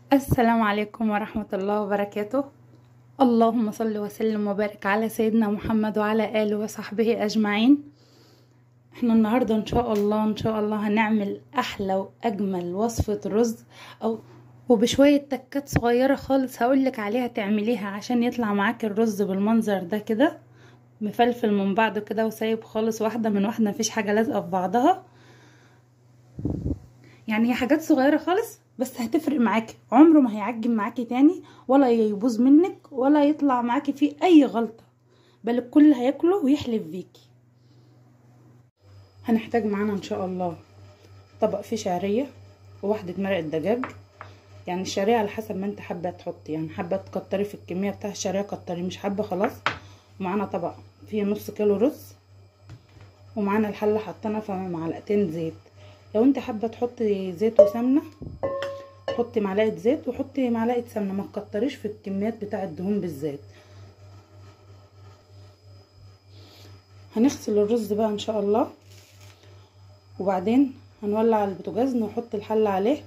السلام عليكم ورحمة الله وبركاته اللهم صل وسلم وبارك على سيدنا محمد وعلى آله وصحبه أجمعين احنا النهاردة ان شاء الله ان شاء الله هنعمل احلى واجمل وصفة رز او وبشوية تكات صغيرة خالص هقولك عليها تعمليها عشان يطلع معاك الرز بالمنظر ده كده مفلفل من بعضه كده وسايب خالص واحدة من واحدة مفيش حاجة لازقة في بعضها يعني هي حاجات صغيرة خالص بس هتفرق معاكي عمره ما هيعجن معاكي تاني ولا يبوظ منك ولا يطلع معاكي فيه اي غلطة بل الكل هياكله ويحلف بيكي هنحتاج معانا ان شاء الله طبق فيه شعرية وواحدة مرق الدجاج يعني الشعرية على حسب ما انت حابة تحطي يعني حابة تكتري في الكمية بتاع الشعرية كتري مش حابة خلاص ومعانا طبق فيه نص كيلو رز ومعانا الحلة حطينا فيها معلقتين زيت لو انت حابة تحطي زيت وسمنة حطي معلقة زيت وحطي معلقة سمنة ما تكتريش في الكميات بتاع الدهون بالذات هنغسل الرز بقى ان شاء الله وبعدين هنولع البوتاجاز نحط الحلة عليه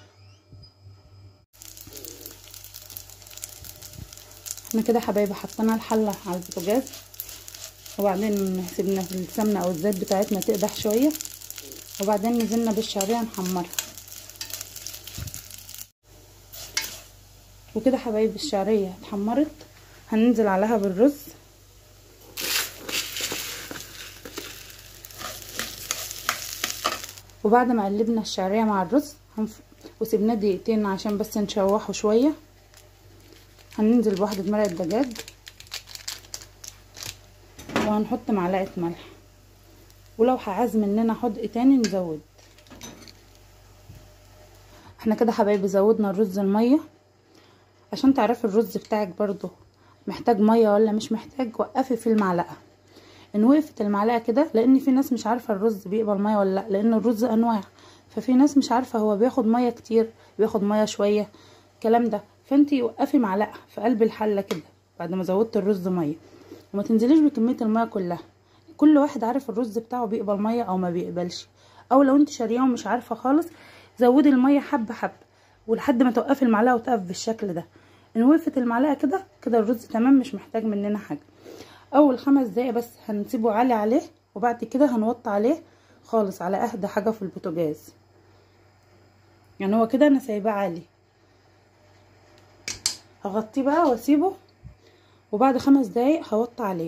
احنا كده حبايبي حطينا الحلة على البوتاجاز وبعدين سيبنا السمنة او الزيت بتاعتنا تقدح شوية وبعدين نزلنا بالشعرية نحمرها وكده حبايبي الشعرية اتحمرت هننزل عليها بالرز وبعد ما قلبنا الشعرية مع الرز هنف... وسيبناه دقيقتين عشان بس نشوحه شوية هننزل بواحدة مرقة دجاج وهنحط معلقة ملح ولو هعاز مننا حدق تاني نزود احنا كده حبايبي زودنا الرز المية عشان تعرفي الرز بتاعك برضو محتاج مية ولا مش محتاج وقفي في المعلقة ان وقفت المعلقة كده لان في ناس مش عارفة الرز بيقبل مية ولا لا لان الرز انواع ففي ناس مش عارفة هو بياخد مية كتير بياخد مية شوية الكلام ده فانتي وقفي معلقة في قلب الحلة كده بعد ما زودت الرز مية وما تنزليش بكمية المية كلها كل واحد عارف الرز بتاعه بيقبل مية او ما بيقبلش او لو انت شارياه ومش عارفة خالص زودي المية حبة حبة ولحد ما توقفي المعلقة وتقف بالشكل ده ان وقفت المعلقة كده كده الرز تمام مش محتاج مننا حاجة اول خمس دقايق بس هنسيبه عالي عليه وبعد كده هنوطي عليه خالص على اهدى حاجة في البوتاجاز يعني هو كده انا سايباه عالي هغطيه بقى واسيبه وبعد خمس دقايق هوطي عليه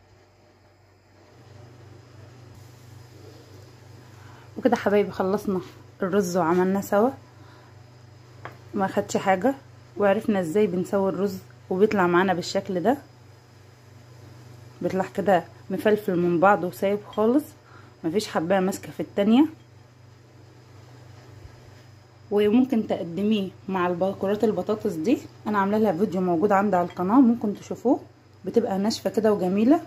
وكده حبايبي خلصنا الرز وعملناه سوا ما خدش حاجة وعرفنا ازاي بنسوي الرز وبيطلع معانا بالشكل ده بيطلع كده مفلفل من بعض وسايب خالص مفيش حبايه ماسكه في التانية وممكن تقدميه مع الباكورات البطاطس دي انا عامله لها فيديو موجود عندي على القناه ممكن تشوفوه بتبقى ناشفه كده وجميله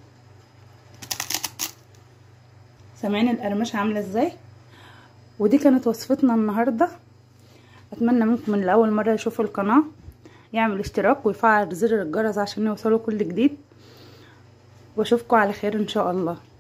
سامعين القرمشه عامله ازاي ودي كانت وصفتنا النهارده اتمنى منكم من الاول مره يشوفوا القناه يعمل اشتراك ويفعل زر الجرس عشان يوصلوا كل جديد واشوفكم على خير ان شاء الله